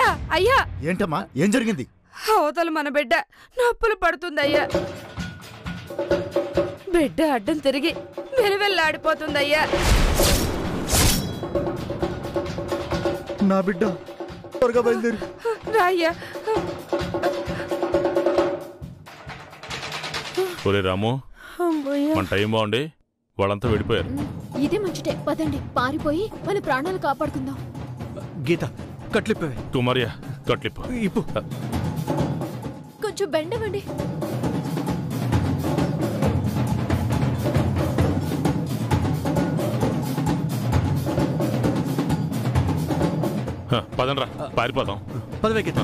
అయ్యా అయ్యా ఏంటమ్మా ఏం జరిగింది అవతల మన బిడ్డ నొప్పులు పడుతుందయ్యా బిడ్డ అడ్డం తిరిగి వెలువెల్లాడిపోతుందయ్యా నా బిడ్డ త్వరగా బయలుదేరి రాయ్యా ఒరే రాము మన టైం బాగుండి వాళ్ళంతా వెళ్ళిపోయారు ఇదే మంచిటే పదండి పారిపోయి మన ప్రాణాలు కాపాడుకుందాం గీత కట్లిప్పవే తుమరియా కట్లిప్పు ఇప్పు కొంచెం బెండవండి హ, పదండ్రా పారిపోదాం పదవే గీత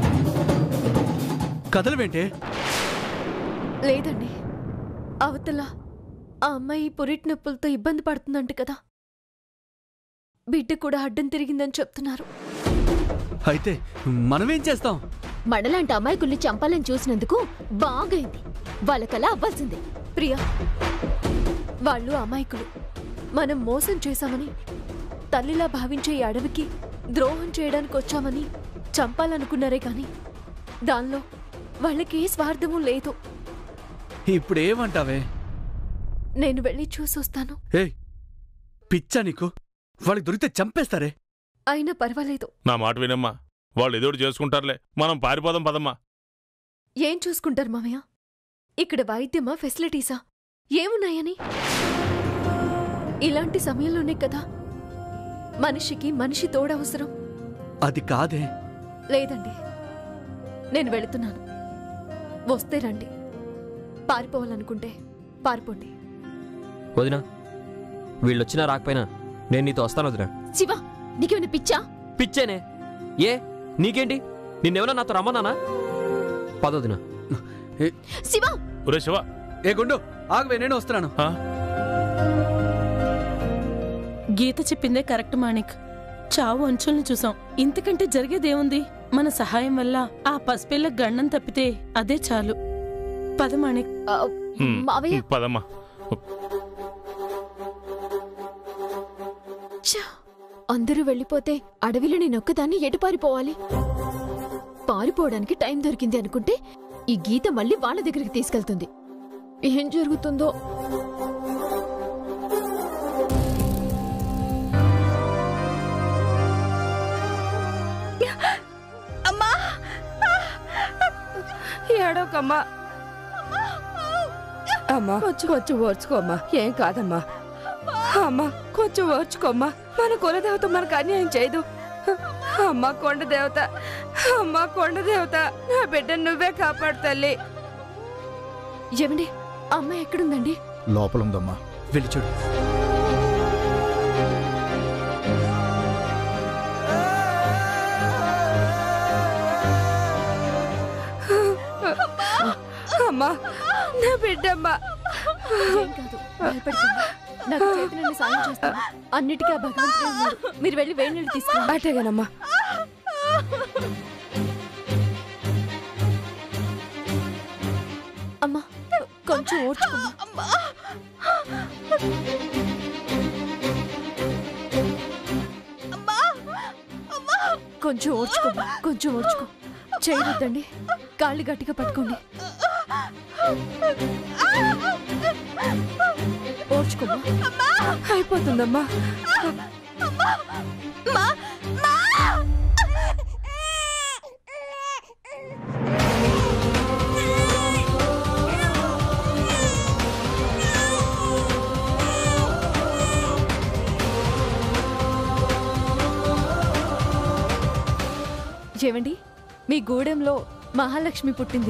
కథలవేంటే లేదండి అవతల ఆ అమ్మాయి పురిటి నొప్పులతో ఇబ్బంది పడుతుందంట కదా బిడ్డ కూడా అడ్డం తిరిగిందని చెప్తున్నారు అయితే మనమేం చేస్తాం మనలాంటి అమాయకుల్ని చంపాలని చూసినందుకు బాగైంది వాళ్ళకలా అవ్వాల్సిందే ప్రియా వాళ్ళు అమాయకులు మనం మోసం చేశామని తల్లిలా భావించే ఈ అడవికి ద్రోహం చేయడానికి వచ్చామని చంపాలనుకున్నారే కాని దానిలో వాళ్ళకి ఏ స్వార్థమూ లేదు ఇప్పుడేమంటావే నేను వెళ్ళి చూసొస్తాను ఏయ్ పిచ్చా నీకు వాళ్ళకి దొరికితే చంపేస్తారే అయినా పర్వాలేదు నా మాట వినమ్మా వాళ్ళు ఏదో ఒకటి చేసుకుంటారులే మనం పారిపోదాం పదమ్మా ఏం చూసుకుంటారు మామయ్య ఇక్కడ వైద్యమా ఫెసిలిటీసా ఏమున్నాయని ఇలాంటి సమయంలోనే కదా మనిషికి మనిషి తోడవసరం అది కాదే లేదండి నేను వెళుతున్నాను వస్తే రండి పారిపోవాలనుకుంటే పారిపోండి వదినా వీళ్ళొచ్చినా రాకపోయినా నేను నీతో వస్తాను వదినా శివ నీకేమైనా పిచ్చా పిచ్చేనే ఏ నీకేంటి నిన్నెవరన్నా నాతో రమ్మన్నానా పదొదినా శివ ఒరే శివ ఏ గుండు ఆగవే నేను వస్తున్నాను ఆ? గీత చెప్పిందే కరెక్ట్ మాణిక్ చావు అంచుల్ని చూసాం ఇంతకంటే జరిగేదేముంది మన సహాయం వల్ల ఆ పసిపిల్ల గండం తప్పితే అదే చాలు పద మాణిక్ ఆ, ఉమ్, మావయ్య ఉమ్, పదమ్మా ఛ! అందరూ వెళ్ళిపోతే అడవిలో నేనొక్కదాన్ని ఎటు పారిపోవాలి పారిపోవడానికి టైం దొరికింది అనుకుంటే ఈ గీత మళ్ళీ వాళ్ళ దగ్గరికి తీసుకెళ్తుంది ఏం జరుగుతుందో అమ్మా ఏడోకమ్మా అమ్మా కొంచెం కొంచెం ఓర్చుకోమ్మా ఏం కాదమ్మా అమ్మా కొంచెం ఓర్చుకోమ్మా మన కులదేవత మనకు అన్యాయం చేయదు అమ్మా కొండ దేవత అమ్మా కొండ దేవత నా బిడ్డను నువ్వే కాపాడు తల్లి ఏమండి అమ్మాయి ఎక్కడుందండి లోపల ఉందమ్మా వెళ్ళి చూడు అమ్మా నా బిడ్డమ్మా ఏం కాదు భయపడకండి నాకు చేతనండి సాయం చేస్తాను అన్నిటికీ ఆ భగవంతుడే ఉన్నాడు మీరు వెళ్ళి వేడి నీళ్ళు తీసుకురండి అట్టేగానమ్మా అమ్మా కొంచెం ఓర్చుకోమ్మా కొంచెం ఓర్చుకోమ్మా కొంచెం ఓర్చుకో చేయవద్దండి కాళ్ళు గట్టిగా పట్టుకోండి ఓర్చుకోమ్మా అయిపోతుందమ్మా ఏవండి మీ గూడెంలో మహాలక్ష్మి పుట్టింది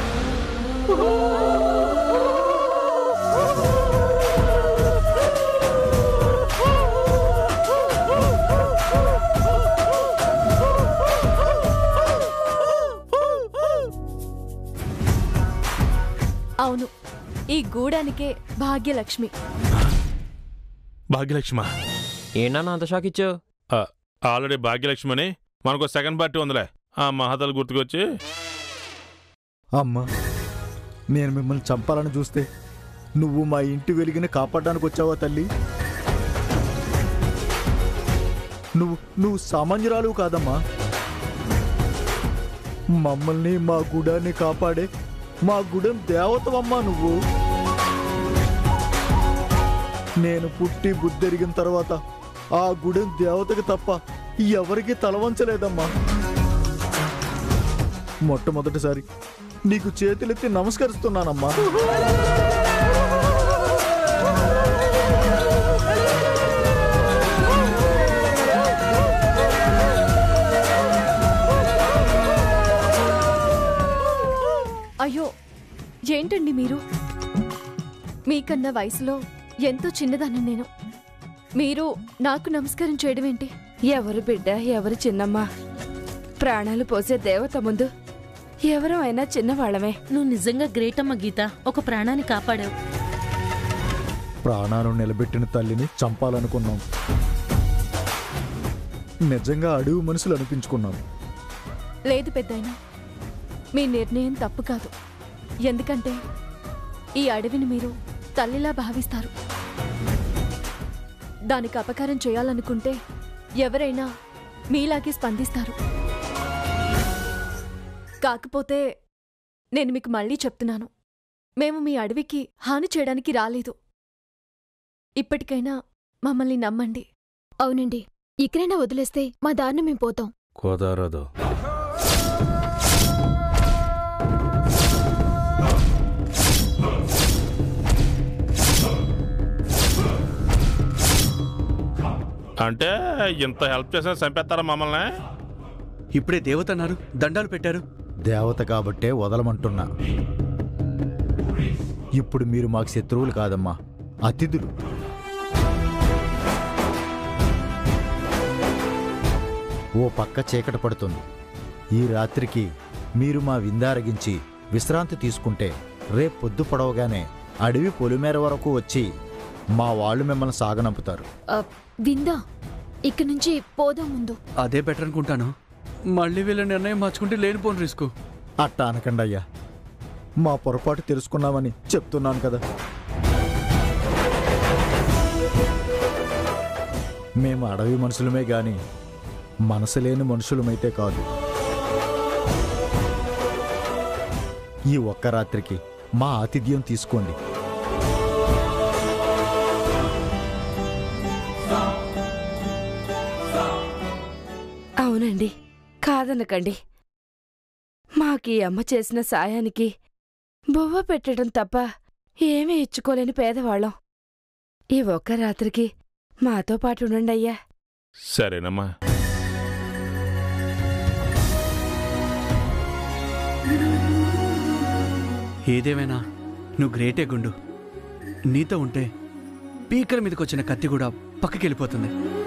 అవును ఈ గూడానికే భాగ్యలక్ష్మి భాగ్యలక్ష్మ ఏంటన్నా అంత షాక్ ఇచ్చావు ఆల్రెడీ భాగ్యలక్ష్మి అని మనకు సెకండ్ పార్టీ ఉందిలే ఆ మహాతలు గుర్తుకొచ్చి అమ్మా నేను మిమ్మల్ని చంపాలని చూస్తే నువ్వు మా ఇంటి వెలిగిని కాపాడడానికి వచ్చావా తల్లి నువ్వు నువ్వు సామాన్యురాలు కాదమ్మా మమ్మల్ని మా గుడాన్ని కాపాడే మా గుడెం దేవతవమ్మా నువ్వు నేను పుట్టి బుద్ధెరిగిన తర్వాత ఆ గుడెం దేవతకి తప్ప ఎవరికి తలవంచలేదమ్మా మొట్టమొదటిసారి నీకు చేతులెత్తి నమస్కరిస్తున్నానమ్మా అయ్యో ఏంటండి మీరు మీకన్నా వయసులో ఎంతో చిన్నదాన్ని నేను మీరు నాకు నమస్కారం చేయడం ఏంటి ఎవరు బిడ్డ ఎవరు చిన్నమ్మ ప్రాణాలు పోసే దేవత ముందు ఎవరం అయినా చిన్నవాళ్ళమే నువ్వు నిజంగా గ్రేట్ అమ్మ గీత ఒక ప్రాణాన్ని కాపాడావు ప్రాణాలు నిలబెట్టిన తల్లిని చంపాలనుకున్నాం నిజంగా అడవి మనుషులు అనిపించుకున్నాం లేదు పెద్దాయన మీ నిర్ణయం తప్పు కాదు ఎందుకంటే ఈ అడవిని మీరు తల్లిలా భావిస్తారు దానికి అపకారం చేయాలనుకుంటే ఎవరైనా మీలాగే స్పందిస్తారు కాకపోతే నేను మీకు మళ్ళీ చెప్తున్నాను మేము మీ అడవికి హాని చేయడానికి రాలేదు ఇప్పటికైనా మమ్మల్ని నమ్మండి అవునండి ఇక్కడైనా వదిలేస్తే మా దారిన మేము పోతాం కుదరదు అంటే ఇంత హెల్ప్ చేసిన చంపేస్తారా మమ్మల్ని ఇప్పుడే దేవత అన్నారు దండాలు పెట్టారు దేవత కాబట్టే వదలమంటున్నా ఇప్పుడు మీరు మాకు శత్రువులు కాదమ్మా అతిథులు ఓ పక్క చీకటి పడుతుంది ఈ రాత్రికి మీరు మా విందారగించి విశ్రాంతి తీసుకుంటే రేపు పొద్దు పొడవగానే అడవి పొలిమేర వరకు వచ్చి మా వాళ్ళు మిమ్మల్ని సాగనంపుతారు ఆ, విందా ఇక్కడి నుంచి పోదాం ముందు అదే బెటర్ అనుకుంటాను మళ్ళీ వీళ్ళ నిర్ణయం మార్చుకుంటే లేనిపోని రిస్క్ అట్టా అనకండి అయ్యా మా పొరపాటు తెలుసుకున్నామని చెప్తున్నాను కదా మేము అడవి మనుషులమే గాని మనసు లేని మనుషులమైతే కాదు ఈ ఒక్క రాత్రికి మా ఆతిథ్యం తీసుకోండి అవునండి కాదనకండి మాకీ అమ్మ చేసిన సాయానికి బొవ్వ పెట్టడం తప్ప ఏమీ ఇచ్చుకోలేని పేదవాళ్ళం ఈ ఒక్క రాత్రికి మాతో పాటు ఉండండి అయ్యా సరేనమ్మా ఏదేమైనా నువ్వు గ్రేటే గుండు నీతో ఉంటే పీకల మీదకి వచ్చిన కత్తి కూడా పక్కకి వెళ్ళిపోతుంది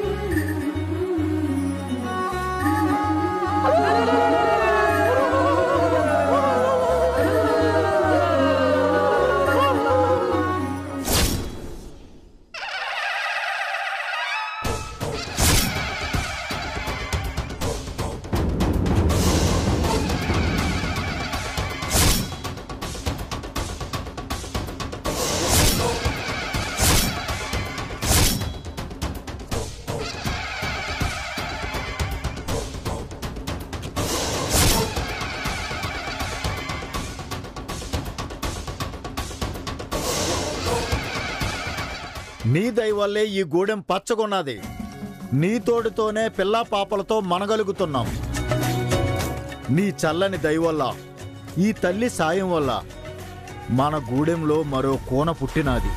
నీ దయ వల్లే ఈ గూడెం పచ్చగొన్నది నీ తోడుతోనే పిల్లా పాపలతో మనగలుగుతున్నాం నీ చల్లని దయ వల్ల ఈ తల్లి సాయం వల్ల మన గూడెంలో మరో కోన పుట్టినాది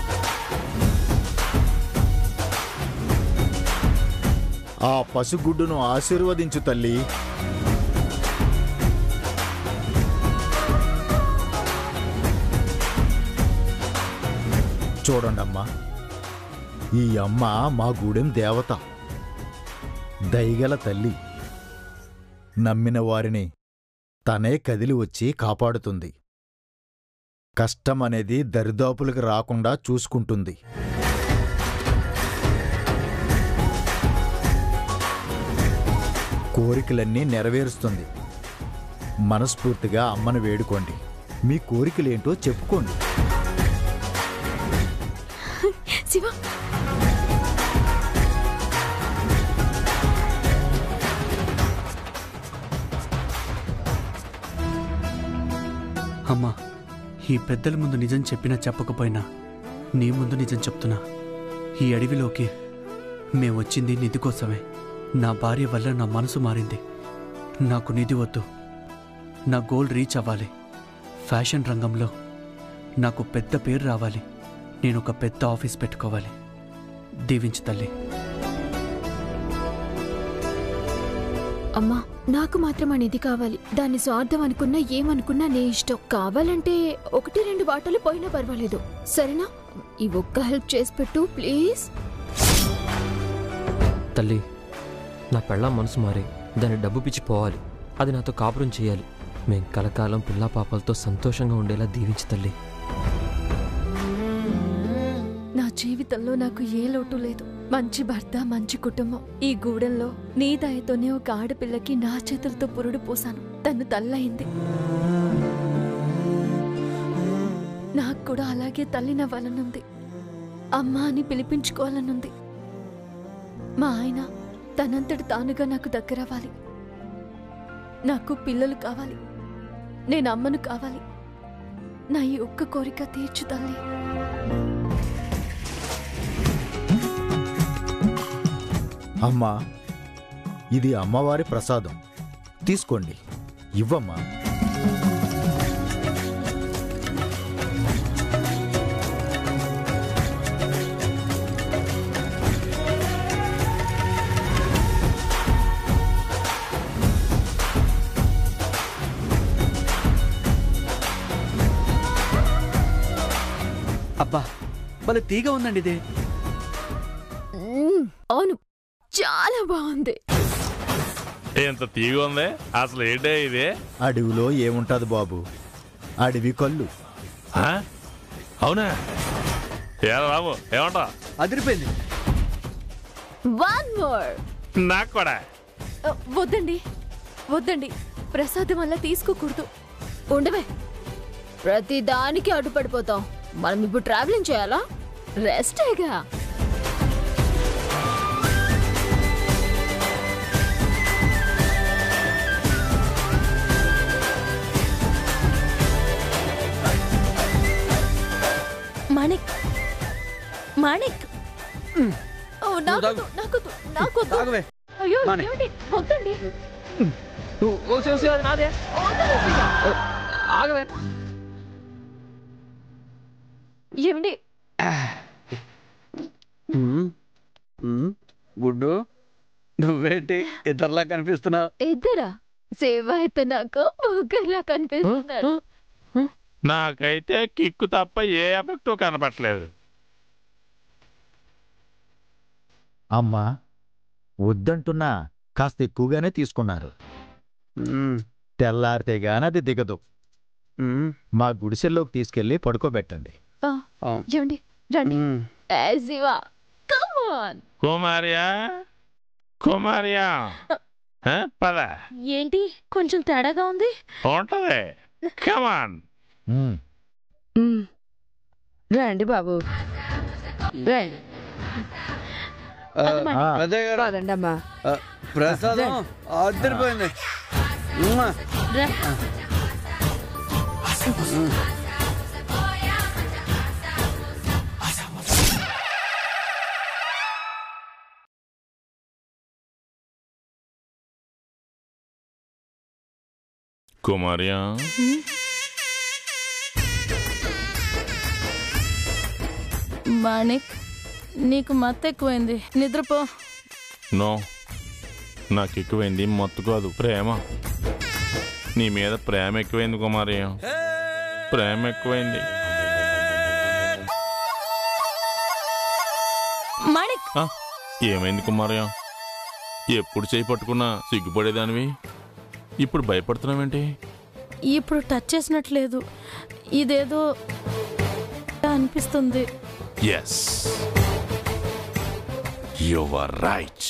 ఆ పసిగుడ్డును ఆశీర్వదించు తల్లి చూడండమ్మా ఈ అమ్మ మా గూడెం దేవత దయగల తల్లి నమ్మిన వారిని తనే కదిలి వచ్చి కాపాడుతుంది కష్టం అనేది దరిదాపులకు రాకుండా చూసుకుంటుంది కోరికలన్నీ నెరవేరుస్తుంది మనస్ఫూర్తిగా అమ్మను వేడుకోండి మీ కోరికలేంటో చెప్పుకోండి శివ అమ్మా ఈ పెద్దల ముందు నిజం చెప్పినా చెప్పకపోయినా నీ ముందు నిజం చెప్తున్నా ఈ అడవిలోకి మేం వచ్చింది నిధి కోసమే నా భార్య వల్ల నా మనసు మారింది నాకు నిధి వద్దు నా గోల్ రీచ్ అవ్వాలి ఫ్యాషన్ రంగంలో నాకు పెద్ద పేరు రావాలి నేను ఒక పెద్ద ఆఫీస్ పెట్టుకోవాలి దీవించు తల్లి అమ్మా నాకు మాత్రం అనేది కావాలి దాన్ని స్వార్థం అనుకున్నా ఏమనుకున్నా నే ఇష్టం కావాలంటే ఒకటి రెండు బాటలు పోయినా పర్వాలేదు సరేనా ఈ ఒక్క హెల్ప్ చేసి పెట్టు ప్లీజ్ తల్లి నా పెళ్ళాం మనసు మారి దాన్ని డబ్బు పిచ్చి పోవాలి అది నాతో కాపురం చేయాలి మేం కలకాలం పిల్లా పాపలతో సంతోషంగా ఉండేలా దీవించు తల్లి నా జీవితంలో నాకు ఏ లోటు లేదు మంచి భర్త మంచి కుటుంబం ఈ గూడెంలో నీ దయతోనే ఒక ఆడపిల్లకి నా చేతులతో పురుడు పోసాను తను తల్లయింది నాకు కూడా అలాగే తల్లినవ్వాలనుంది అమ్మ అని పిలిపించుకోవాలనుంది మా ఆయన తనంతటి తానుగా నాకు దగ్గరవ్వాలి నాకు పిల్లలు కావాలి నేను అమ్మను కావాలి నా ఈ ఒక్క కోరిక తీర్చు తల్లి అమ్మా ఇది అమ్మవారి ప్రసాదం తీసుకోండి ఇవ్వమ్మా అబ్బా భలే తీగ ఉందండి ఇది మ్మ్, అవును చాలా బాగుంది ఎంత తీగ ఉంది అసలు ఏంటే ఇది అడవిలో ఏముంటది బాబు అడవి కళ్ళు ఆ? అవునా ఏరా రాము ఏమంటా అదిరిపోయింది వన్ మోర్ నాకు కూడా అ, వద్దండి వద్దండి ప్రసాదం వల్ల తీసుకోకూడదు ఉండవే ప్రతి దానికి అడ్డుపడిపోతాం మనం ఇప్పుడు ట్రావెలింగ్ చేయాలా రెస్టేగా మాణిక్ మాణిక్ ఓ, నాకొద్దు, నాకొద్దు, నాకొద్దు. తాగవే అయ్యో మానే. ఏమండి? వద్దండి ఏమండి గుడ్డు నువ్వేంటి ఇద్దరులా కనిపిస్తున్నావు ఇద్దరా సేవ అయితే నాకు ఒకరిలా కనిపిస్తున్నారు నాకైతే కిక్కు తప్ప ఏ ఎఫెక్ట్ కనపట్లేదు అమ్మా వద్దంటున్నా కాస్త ఎక్కువగానే తీసుకున్నారు తెల్లారితే గాని అది దిగదు మా గుడిసెల్లోకి తీసుకెళ్లి పడుకోబెట్టండి ఏమండి రండి ఏ శివ కమ్ ఆన్ కుమార్యా కుమార్యా ఆ, పద ఏంటి కొంచెం తేడాగా ఉంది ఉంటది కమాన్ ఉమ్. మ్. రండి బాబు రండి ఆ, అదే పదండమ్మా ప్రసాదం అదిరిపోయింది ఉమ్మా. రా. కుమార్యా మాణిక్ నీకు మత్తు ఎక్కువైంది నిద్రపో నో నాకు ఎక్కువైంది మత్తు కాదు ప్రేమ నీ మీద ప్రేమ ఎక్కువైంది కుమారి ప్రేమ ఎక్కువైంది మాణిక్ ఆ, ఏమైంది కుమారయ్య ఎప్పుడు చేయి పట్టుకున్నా సిగ్గుపడేదానివి ఇప్పుడు భయపడుతున్నావేంటి ఇప్పుడు టచ్ చేసినట్లేదు ఇదేదో అనిపిస్తుంది ఎస్ యు ఆర్ రైట్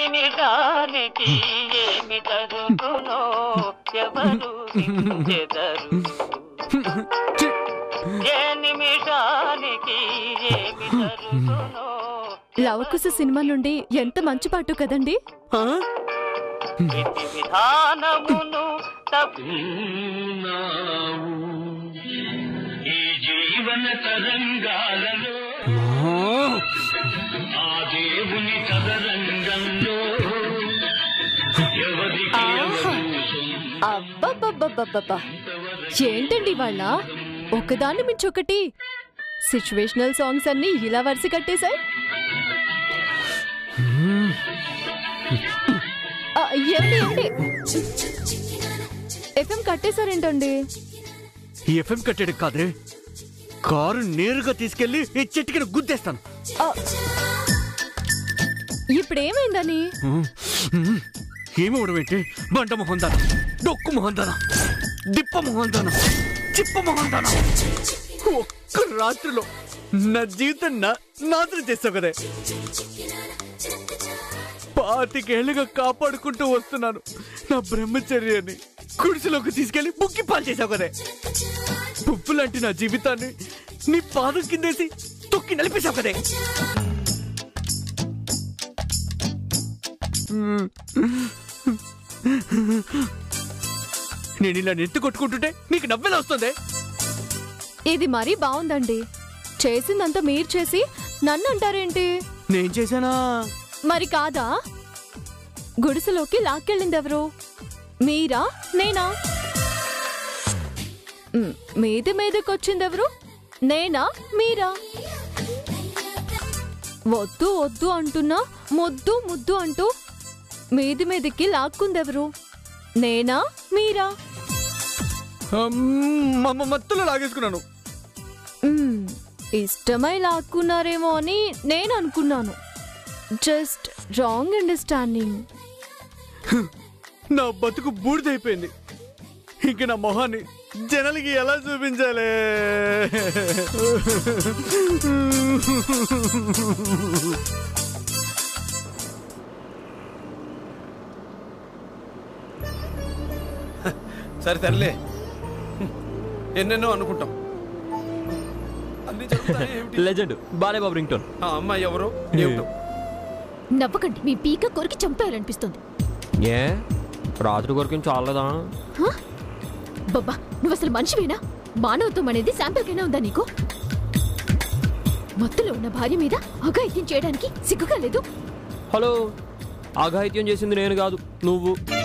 నిమిషానికి ఏమి జరుగునో ఎవరు చెదరు ఏ నిమిషానికి ఏమి జరుగునో లవకుశ సినిమా నుండి ఎంత మంచి పాటు కదండి విధి విధానమును తప్పు ఈ జీవన తరంగాలలో ఆ దేవుని చదరంగంలో ఎవరికి ఆహా. అబ్బబ్బబ్బబ్బబ్బబ్బా ఏంటండి వాళ్ళ ఒకదాన్ని మించి ఒకటి సిచ్యువేషనల్ సాంగ్స్ అన్ని ఇలా వరుస కట్టేశాయి ఆ, ఏమండి ఏమండి ఎఫ్ఎం కట్టేశారేంటండి ఈ ఎఫ్ఎం కట్టేది కాదే కారు నేరుగా తీసుకెళ్లి ఈ చెట్టుకి గుద్దేస్తాను ఆ, ఇప్పుడు ఏమైందని ఏమి ఉడవేంటి బంట మొహం దాన డొక్కు మొహం దాన దిప్ప మొహం దాన చిప్ప మొహం దాన ఒక్క రాత్రిలో నా జీవితం నా నాశనం చేస్తావు కదే పాతికేళ్లుగా కాపాడుకుంటూ వస్తున్నాను నా బ్రహ్మచర్యాన్ని కుడిసిలోకి తీసుకెళ్లి బుక్కి పాలు చేసావు కదే పువ్వు లాంటి నా జీవితాన్ని నీ పాదం కిందేసి తొక్కి నలిపేశావు కదే నేను ఇలా నెత్తి కొట్టుకుంటుంటే నీకు నవ్వెలా వస్తుంది ఇది మరీ బాగుందండి చేసిందంతా మీరు చేసి నన్ను అంటారేంటి నేను చేశానా మరి కాదా గుడిసెలోకి లాక్కెళ్ళింది ఎవరు మీరా నేనా మ్, మీది మీదకి వచ్చింది ఎవరు నేనా మీరా వద్దు వద్దు అంటున్నా ముద్దు ముద్దు అంటూ మీది మీదకి లాక్కుందెవరు నేనా మీరా మమ్మ మత్తులో లాగేసుకున్నాను మ్, ఇష్టమై లాక్కున్నారేమో అని నేను అనుకున్నాను జస్ట్ రాంగ్ అండర్స్టాండింగ్ నా బతుకు బూడిదైపోయింది ఇంక నా మొహాన్ని జనాలకి ఎలా చూపించాలి సరే తరలే ఎన్నెన్నో అనుకుంటాం అన్ని జరుగుతాయి ఏమిటి లెజెండ్ బాలేబాబు రింగ్ టోన్ ఆ అమ్మాయి ఎవరు ఏమిటో నవ్వకండి మీ పీక కొరికి చంపేయాలనిపిస్తుంది ఏ రాత్రి వరకు చాలదా హ? బాబా నువ్వు అసలు మనిషివేనా మానవత్వం అనేది శాంపిల్కైనా ఉందా నీకు మత్తులో ఉన్న భార్య మీద అఘాయిత్యం చేయడానికి సిగ్గుగా లేదు హలో అఘాయిత్యం చేసింది నేను కాదు నువ్వు